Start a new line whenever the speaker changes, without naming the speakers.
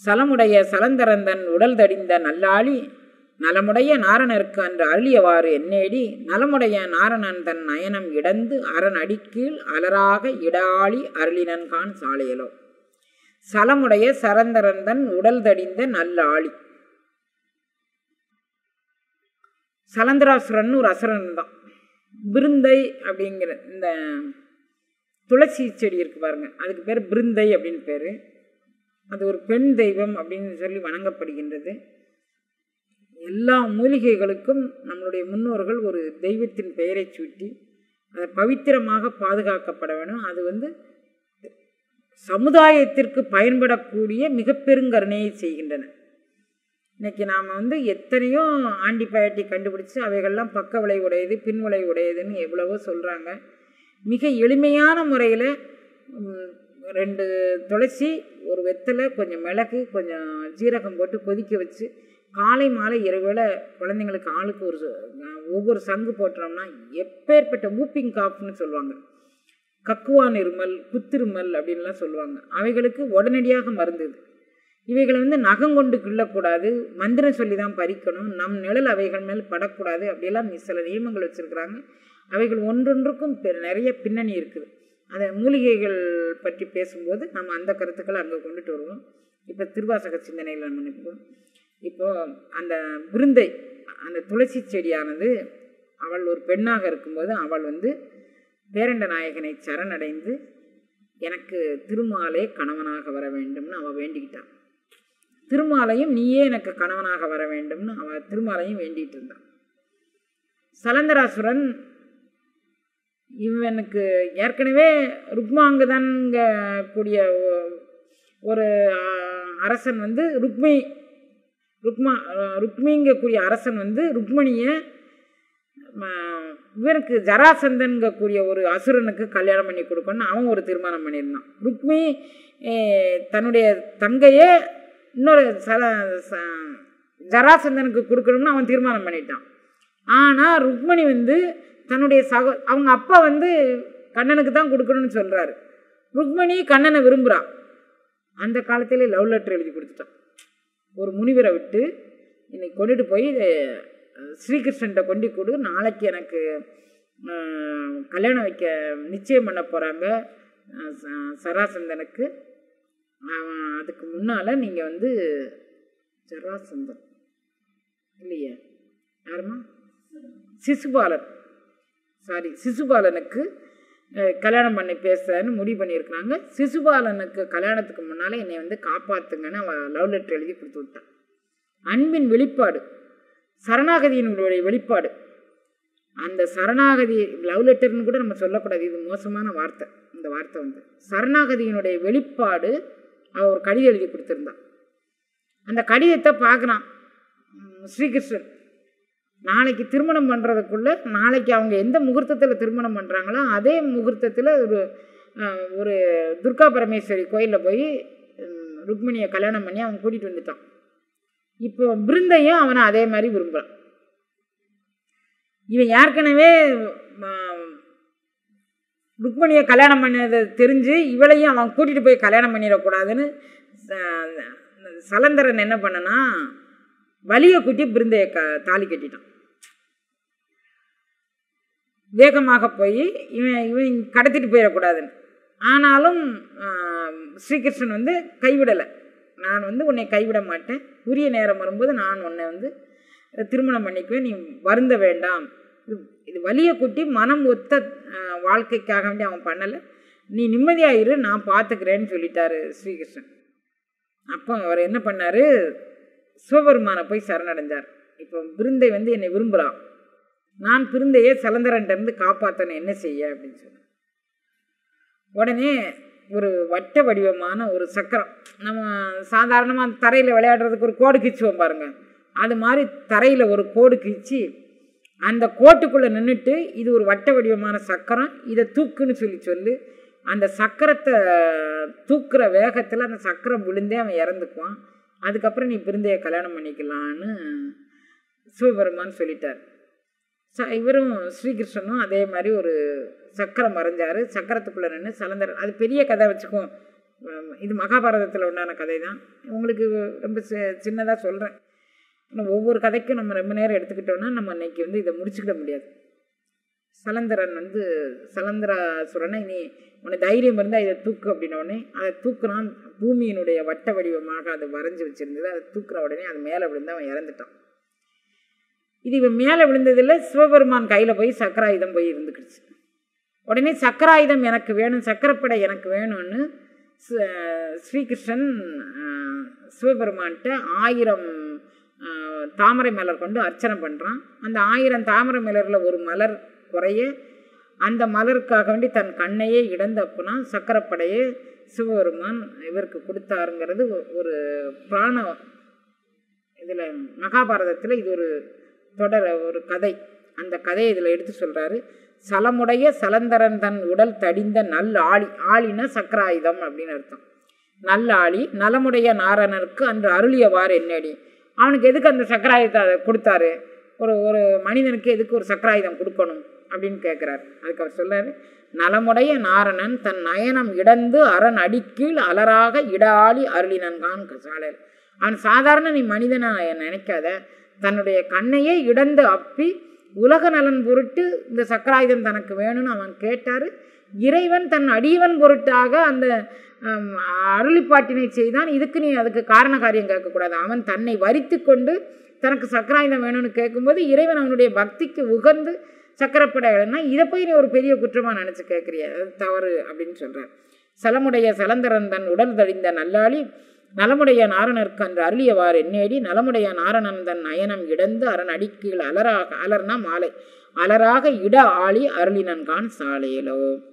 சலமுடைய சலந்தரந்தன் உடல் தடிந்த நல்லாளி நலமுடைய நாரணருக்கு அன்று அருளியவாறு என்னேடி நலமுடைய நாரணன் தன் நயனம் இடந்து அரண் அடிக்கீழ் அலராக இடாளி அருளினன்கான் சாலையலோ சலமுடைய சரந்தரந்தன் உடல் தடிந்த நல்லாளி சலந்தராசுரன் ஒரு அசுரன் தான் பிருந்தை அப்படிங்கிற இந்த துளசி செடி இருக்கு பாருங்க அதுக்கு பேர் பிருந்தை அப்படின்னு பேர் அது ஒரு பெண் தெய்வம் அப்படின்னு சொல்லி வணங்கப்படுகின்றது எல்லா மூலிகைகளுக்கும் நம்மளுடைய முன்னோர்கள் ஒரு தெய்வத்தின் பெயரை சூட்டி அதை பவித்திரமாக பாதுகாக்கப்பட வேணும் அது வந்து சமுதாயத்திற்கு பயன்படக்கூடிய மிக பெருங்கருணையை செய்கின்றன இன்னைக்கு நாம் வந்து எத்தனையோ ஆன்டிபயோட்டிக் கண்டுபிடிச்சு அவைகள்லாம் பக்க விளை உடையது பின் விளை உடையதுன்னு எவ்வளவோ சொல்கிறாங்க மிக எளிமையான முறையில் ரெண்டு துளசி ஒரு வெத்தலை கொஞ்சம் மிளகு கொஞ்சம் ஜீரகம் போட்டு கொதிக்க வச்சு காலை மாலை இரவேளை குழந்தைங்களுக்கு ஆளுக்கு ஒரு ச- ஒவ்வொரு சங்கு போட்டோம்னா எப்பேற்பட்ட ஊப்பிங் காஃப்னு சொல்லுவாங்க கக்குவான் இருமல் குத்திருமல் அப்படின்லாம் சொல்லுவாங்க அவைகளுக்கு உடனடியாக மருந்து இது இவைகளை வந்து நகம் கொண்டு கிள்ளக்கூடாது மந்திரம் சொல்லி தான் பறிக்கணும் நம் நிழல் அவைகள் மேல் படக்கூடாது அப்படியெல்லாம் சில நியமங்கள் வச்சுருக்குறாங்க அவைகள் ஒன்றொன்றுக்கும் பெ- நிறைய பின்னணி இருக்குது அதை மூலிகைகள் பற்றி பேசும்போது நம்ம அந்த கருத்துக்களை அங்கே கொண்டுட்டு வருவோம் இப்போ திருவாசக சிந்தனையில் நம்ம நிற்போம் இப்போ அந்த விருந்தை அந்த துளசி செடியானது அவள் ஒரு பெண்ணாக இருக்கும்போது அவள் வந்து பேரண்ட நாயகனை சரணடைந்து எனக்கு திருமாலே கணவனாக வர வேண்டும்னு அவள் வேண்டிக்கிட்டான் திருமாலையும் நீயே எனக்கு கணவனாக வர வேண்டும்னு அவள் திருமாலையும் வேண்டிட்டு இருந்தான் சலந்தராசுரன் இவனுக்கு ஏற்கனவே ருக்மாங்கதன்க கூடிய ஒ- ஒரு ஆ, அரசன் வந்து ருக்மி ருக்மா ருக்மிங்கக்கூடிய அரசன் வந்து ருக்மணியை இவனுக்கு ஜராசந்தன்கக்கூடிய ஒரு அசுரனுக்கு கல்யாணம் பண்ணி கொடுக்கணும்னு அவன் ஒரு தீர்மானம் பண்ணியிருந்தான் ருக்மி ஏ, தன்னுடைய தங்கையே இன்னொரு சல ச- ஜராசந்தனுக்கு கொடுக்கணும்னு அவன் தீர்மானம் பண்ணிட்டான் ஆனால் ருக்மணி வந்து தன்னுடைய சகோ அவங்க அப்பா வந்து கண்ணனுக்கு தான் கொடுக்கணும்னு சொல்கிறாரு ருக்மணி கண்ணனை விரும்புகிறான் அந்த காலத்திலே லவ் லெட்டர் எழுதி கொடுத்துட்டான் ஒரு முனிவரை விட்டு இன்னைக்கு கொண்டுட்டு போய் அஹ், ஸ்ரீகிருஷ்ணன்ட்ட கொண்டு கொடு நாளைக்கு எனக்கு அஹ், கல்யாணம் வைக்க நிச்சயம் பண்ண போகிறாங்க சராசந்தனுக்கு அவன் அதுக்கு முன்னால் நீங்கள் வந்து ஜராசந்தன் இல்லையே யாருமா சிசுபாலன் சாரி சிசுபாலனுக்கு அஹ், கல்யாணம் பண்ணி பேசன்னு முடிவு பண்ணியிருக்கிறாங்க சிசுபாலனுக்கு கல்யாணத்துக்கு முன்னால் என்னை வந்து காப்பாற்றுங்கன்னு அவன் லவ் லெட்டர் எழுதி கொடுத்து விட்டான் அன்பின் வெளிப்பாடு சரணாகதியினுடைய வெளிப்பாடு அந்த சரணாகதி லவ் லெட்டர்னு கூட நம்ம சொல்லக்கூடாது இது மோசமான வார்த்தை இந்த வார்த்தை வந்து சரணாகதியினுடைய வெளிப்பாடு அவ ஒரு கடிதம் எழுதி கொடுத்துருந்தான் அந்த கடிதத்தை பார்க்குறான் உம், ஸ்ரீகிருஷ்ணன் நாளைக்கு திருமணம் பண்ணுறதுக்குள்ள நாளைக்கு அவங்க எந்த முகூர்த்தத்தில் திருமணம் பண்ணுறாங்களோ அதே முகூர்த்தத்தில் ஒரு அஹ், ஒரு துர்கா பரமேஸ்வரி கோயிலில் போய் உம், ருக்மிணியை கல்யாணம் பண்ணி அவன் கூட்டிகிட்டு வந்துட்டான் இப்போ பிருந்தையும் அவனை அதே மாதிரி விரும்புகிறான் இவன் ஏற்கனவே ம- ருக்மணியை கல்யாணம் பண்ணதை தெரிஞ்சு இவளையும் அவன் கூட்டிகிட்டு போய் கல்யாணம் பண்ணிடக்கூடாதுன்னு ச- சலந்தரன் என்ன பண்ணனா வலியை கூட்டி பிருந்தையை க தாலி கட்டிட்டான் வேகமாக போய் இவன் இவன் கடத்திட்டு போயிடக்கூடாதுன்னு ஆனாலும் ஆஹ், ஸ்ரீகிருஷ்ணன் வந்து கைவிடலை நான் வந்து உன்னை கைவிட மாட்டேன் உரிய நேரம் வரும்போது நான் உன்னை வந்து திருமணம் பண்ணிக்குவேன் நீ வருந்த வேண்டாம் இது இது வலியை கூட்டி மனம் ஒத்த ஆஹ், வாழ்க்கைக்காக வேண்டி அவன் பண்ணலை நீ நிம்மதியாயிரு நான் பார்த்துக்கிறேன்னு சொல்லிட்டாரு ஸ்ரீகிருஷ்ணன் அப்போ அவர் என்ன பண்ணார் சிவபெருமானை போய் சரணடைஞ்சார் இப்போ பிருந்தை வந்து என்னை விரும்புகிறான் நான் பிருந்தையே சலந்தரன்ட்டேருந்து காப்பாற்றணும் என்ன செய்ய அப்படின்னு சொன்னேன் உடனே ஒரு வட்ட வடிவமான ஒரு சக்கரம் நம்ம சாதாரணமாக தரையில் விளையாடுறதுக்கு ஒரு கோடு கிச்சுவோம் பாருங்க அது மாதிரி தரையில் ஒரு கோடு கிச்சு அந்த கோட்டுக்குள்ளே நின்றுட்டு இது ஒரு வட்ட வடிவமான சக்கரம் இதை தூக்குன்னு சொல்லி சொல்லு அந்த சக்கரத்தை தூக்குற வேகத்தில் அந்த சக்கரம் விழுந்தே அவன் இறந்துக்குவான் அதுக்கப்புறம் நீ பிருந்தைய கல்யாணம் பண்ணிக்கலான்னு சிவபெருமான் சொல்லிட்டார் ச இவரும் ஸ்ரீகிருஷ்ணனும் அதே மாதிரி ஒரு சக்கரம் வரைஞ்சார் சக்கரத்துக்குள்ளே நின்று சலந்தர் அது பெரிய கதை வச்சுக்குவோம் உம், இது மகாபாரதத்தில் உண்டான கதை தான் உங்களுக்கு ரொம்ப சின்னதாக சொல்கிறேன் ஆனால் ஒவ்வொரு கதைக்கும் நம்ம ரொம்ப நேரம் எடுத்துக்கிட்டோம்னா நம்ம இன்னைக்கு வந்து இதை முடிச்சுக்கிட முடியாது சலந்தரன் வந்து சலந்தராசுரனை நீ உனக்கு தைரியம் இருந்தால் இதை தூக்கு அப்படின்ன உடனே அதை தூக்குனான் பூமியினுடைய வட்ட வடிவமாக அதை வரைஞ்சி வச்சிருந்தது அதை தூக்குற உடனே அது மேலே விழுந்து அவன் இறந்துட்டான் இது இவன் மேலே விழுந்ததில் சிவபெருமான் கையில் போய் சக்கராயுதம் போய் இருந்துக்கிடுச்சு உடனே சக்கராயுதம் எனக்கு வேணும் சக்கரப்படை எனக்கு வேணும்னு ச- ஸ்ரீகிருஷ்ணன் ஆஹ், சிவபெருமான்கிட்ட ஆயிரம் ஆஹ், தாமரை மலர் கொண்டு அர்ச்சனை பண்ணுறான் அந்த ஆயிரம் தாமரை மலரில் ஒரு மலர் குறைய அந்த மலருக்காக வேண்டி தன் கண்ணையே இழந்தப்பனா சக்கரப்படையை சிவபெருமான் இவருக்கு கொடுத்தாருங்கிறது ஒ- ஒரு புராண இதில் மகாபாரதத்தில் இது ஒரு தொடர் ஒரு கதை அந்த கதையை இதில் எடுத்து சொல்கிறாரு சலமுடைய சலந்தரன் தன் உடல் தடிந்த நல் ஆளி ஆளின சக்கராயுதம் அப்படின்னு அர்த்தம் நல்ல ஆளி நலமுடைய நாரணருக்கு அன்று அருளியவாறு என்னடி அவனுக்கு எதுக்கு அந்த சக்கராயுதத்தை அதை கொடுத்தாரு ஒரு ஒரு மனிதனுக்கு எதுக்கு ஒரு சக்கராயுதம் கொடுக்கணும் அப்படின்னு கேட்குறாரு அதுக்கு அவர் சொல்றாரு நலமுடைய நாரணன் தன் நயனம் இடந்து அரண் அடிக்கீழ் அலராக இடாளி அருளினன்கான் கசாலையில் அவன் சாதாரண நீ மனிதனா நினைக்காத தன்னுடைய கண்ணையே இடந்து அப்பி உலக நலன் பொருட்டு இந்த சக்கராயுதம் தனக்கு வேணும்னு அவன் கேட்டார் இறைவன் தன் அடியவன் பொருட்டாக அந்த ஆம், அருளிப்பாட்டினை செய்தான் இதுக்கு நீ அதுக்கு காரண காரியம் கேட்கக்கூடாது அவன் தன்னை வரித்து கொண்டு தனக்கு சக்கராயுதம் வேணும்னு கேட்கும்போது இறைவன் அவனுடைய பக்திக்கு உகந்து சக்கரப்படை வேணும்னா இதை போய் நீ ஒரு பெரிய குற்றமாக நினச்சி கேட்குறிய அது தவறு அப்படின்னு சொல்கிறார் சலமுடைய சலந்தரன் தன் உடல் தழிந்த நல்லாளி நலமுடைய நாரணருக்கு அன்று அருளியவாறு எண்ணேடி நலமுடைய நாரணன் தன் நயனம் இடந்து அரண் அடிக்கீழ் அலராக அலர்னா மாலை அலராக இட ஆளி அருளினன்கான் சாலையிலோ